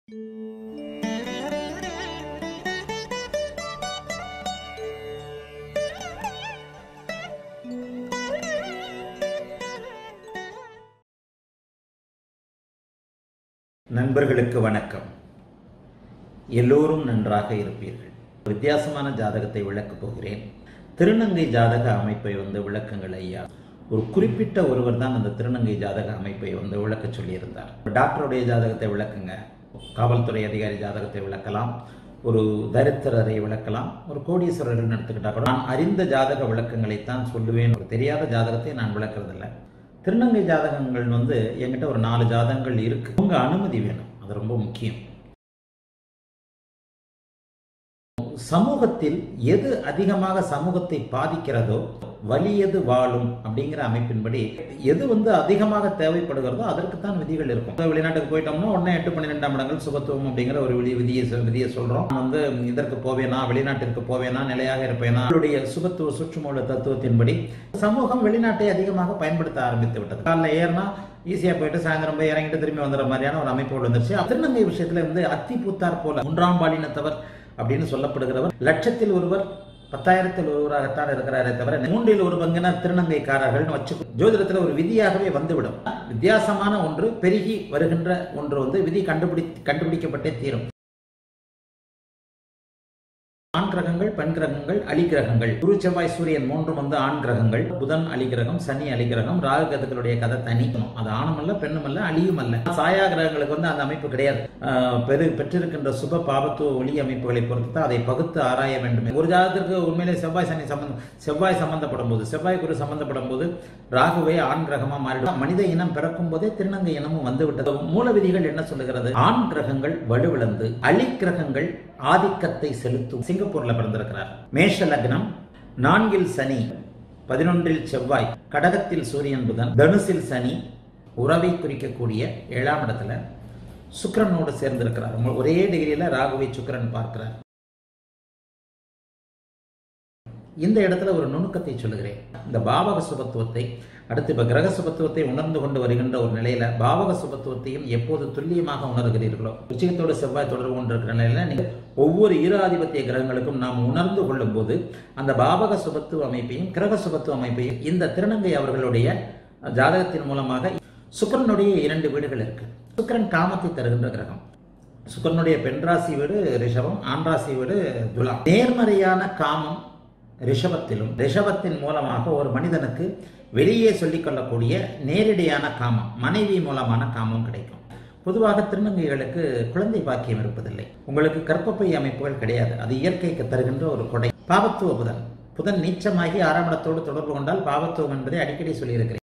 நண்பர்களுக்கு வணக்கம் எல்லோரும் நன்றாக இருப்பீர்கள் வித்தியாசமான ஜாதகத்தை விளக்கப் போகிறேன் திருநங்கை ஜாதக அமைப்பை வந்து விளக்குங்கள் ஐயா ஒரு குறிப்பிட்ட ஒருவர் தான் அந்த திருநங்கை ஜாதக அமைப்பை வந்து விளக்க சொல்லியிருந்தார் டாக்டருடைய ஜாதகத்தை விளக்குங்க காவல்துறை அதிகாரி ஜாதகத்தை விளக்கலாம் ஒரு தரித்திரரை விளக்கலாம் ஒரு கோடீஸ்வரர்னு எடுத்துக்கிட்டா கூட நான் அறிந்த ஜாதக விளக்கங்களைத்தான் சொல்லுவேன் ஒரு தெரியாத ஜாதகத்தை நான் விளக்குறதில்லை திருநங்கை ஜாதகங்கள் வந்து என்கிட்ட ஒரு நாலு ஜாதகங்கள் இருக்கு உங்க அனுமதி வேணும் அது ரொம்ப முக்கியம் சமூகத்தில் எது அதிகமாக சமூகத்தை பாதிக்கிறதோ வலியது வாழும் அப்படிங்கிற அமைப்பின்படி எது வந்து அதிகமாக தேவைப்படுகிறதோ அதற்குத்தான் விதிகள் இருக்கும் இப்ப வெளிநாட்டுக்கு போயிட்டோம்னா உடனே எட்டு பன்னிரெண்டாம் இடங்கள் சுபத்துவம் அப்படிங்கிற ஒரு விதி விதியை சொ- விதியை சொல்றோம் நான் வந்து இதற்கு போவேனா வெளிநாட்டிற்கு போவேனா நிலையாக இருப்பேனா அவருடைய சுபத்துவ சுற்றுமூல தத்துவத்தின்படி சமூகம் வெளிநாட்டை அதிகமாக பயன்படுத்த ஆரம்பித்து விட்டது காலைல ஏறினா ஈஸியா போயிட்டு சாயந்தரம் போய் இறங்கிட்டு திரும்பி வந்துடுற மாதிரியான ஒரு அமைப்பு வந்துருச்சு திருநங்கை விஷயத்துல இருந்து அத்தி பூத்தார் போல மூன்றாம் பாலினத்தவர் அப்படின்னு சொல்லப்படுகிறவர் லட்சத்தில் ஒருவர் பத்தாயிரத்தில் ஒருவராகத்தான் இருக்கிறாரே தவிர மூன்றில் ஒரு பங்கினர் திருநங்கைக்காரர்கள்னு வச்சு ஜோதிடத்துல ஒரு விதியாகவே வந்துவிடும் வித்தியாசமான ஒன்று பெருகி வருகின்ற ஒன்று வந்து விதி கண்டுபிடி கண்டுபிடிக்கப்பட்டே தீரும் ஆண் கிரகங்கள் பெண் கிரகங்கள் அலிகிரகங்கள் குரு செவ்வாய் சூரியன் மூன்றும் வந்து ஆண் கிரகங்கள் புதன் அலிகிரகம் சனி அலிகிரகம் ராகு கதுக்களுடைய கதை தனி அது ஆணும் அல்ல பெண்ணும் அல்ல அழியும் அல்ல சாயா கிரகங்களுக்கு வந்து அந்த அமைப்பு கிடையாது ஆஹ் பெரு பெற்றிருக்கின்ற சுப பாபத்துவ ஒளி அமைப்புகளை பொறுத்து தான் அதை பகுத்து ஆராய வேண்டும் ஒரு ஜாதகத்திற்கு உண்மையிலே செவ்வாய் சனி சம்பந்தம் செவ்வாய் சம்பந்தப்படும் போது செவ்வாய் குரு சம்பந்தப்படும் போது ராகுவே ஆண் கிரகமா மாறிடும் மனித இனம் பிறக்கும் போதே திருநங்கை இனமும் வந்து விட்டது மூல விதிகள் என்ன சொல்லுகிறது ஆண் கிரகங்கள் வலுவிழந்து அலி கிரகங்கள் ஆதிக்கத்தை செலுத்தும் சிங்கப்பூர்ல பிறந்திருக்கிறார் மேஷ லக்னம் நான்கில் சனி பதினொன்றில் செவ்வாய் கடகத்தில் சூரியன் புதன் தனுசில் சனி உறவை குறிக்கக்கூடிய ஏழாம் இடத்துல சுக்கிரனோடு சேர்ந்திருக்கிறார் மு- ஒரே டிகிரியில ராகுவை சுக்கிரன் பார்க்கிறார் இந்த இடத்துல ஒரு நுணுக்கத்தை சொல்லுகிறேன் இந்த பாவக சுபத்துவத்தை அடுத்து இப்ப கிரக சுபத்துவத்தை உணர்ந்து கொண்டு வருகின்ற ஒரு நிலையில பாவக சுபத்துவத்தையும் எப்போது துல்லியமாக உணர்கிறீர்களோ உச்சிகத்தோடு செவ்வாய் தொடர்பு கொண்டிருக்கிற நிலையில நீங்க ஒவ்வொரு ஈராதிபத்திய கிரகங்களுக்கும் நாம் உணர்ந்து கொள்ளும் போது அந்த பாவக சுபத்துவ அமைப்பையும் கிரக சுபத்துவ அமைப்பையும் இந்த திருநங்கை அவர்களுடைய ஜாதகத்தின் மூலமாக சுக்கிரனுடைய இரண்டு வீடுகள் இருக்கு சுக்கிரன் காமத்தை தருகின்ற கிரகம் சுக்கரனுடைய பெண் ராசி வீடு ரிஷபம் ஆண் ராசி வீடு துலா நேர்மறையான காமம் ரிஷபத்திலும் ரிஷபத்தின் மூலமாக ஒரு மனிதனுக்கு வெளியே சொல்லிக் கொள்ளக்கூடிய நேரடியான காமம் மனைவி மூலமான காமம் கிடைக்கும் பொதுவாக திருநங்கைகளுக்கு குழந்தை பாக்கியம் இருப்பதில்லை உங்களுக்கு கர்ப்பப்பை அமைப்புகள் கிடையாது அது இயற்கைக்கு தருகின்ற ஒரு கொடை பாவத்துவ புதன் புதன் நீச்சமாகி ஆறாம் இடத்தோடு தொடர்பு கொண்டால் பாவத்துவம் என்பதை அடிக்கடி சொல்லியிருக்கிறேன்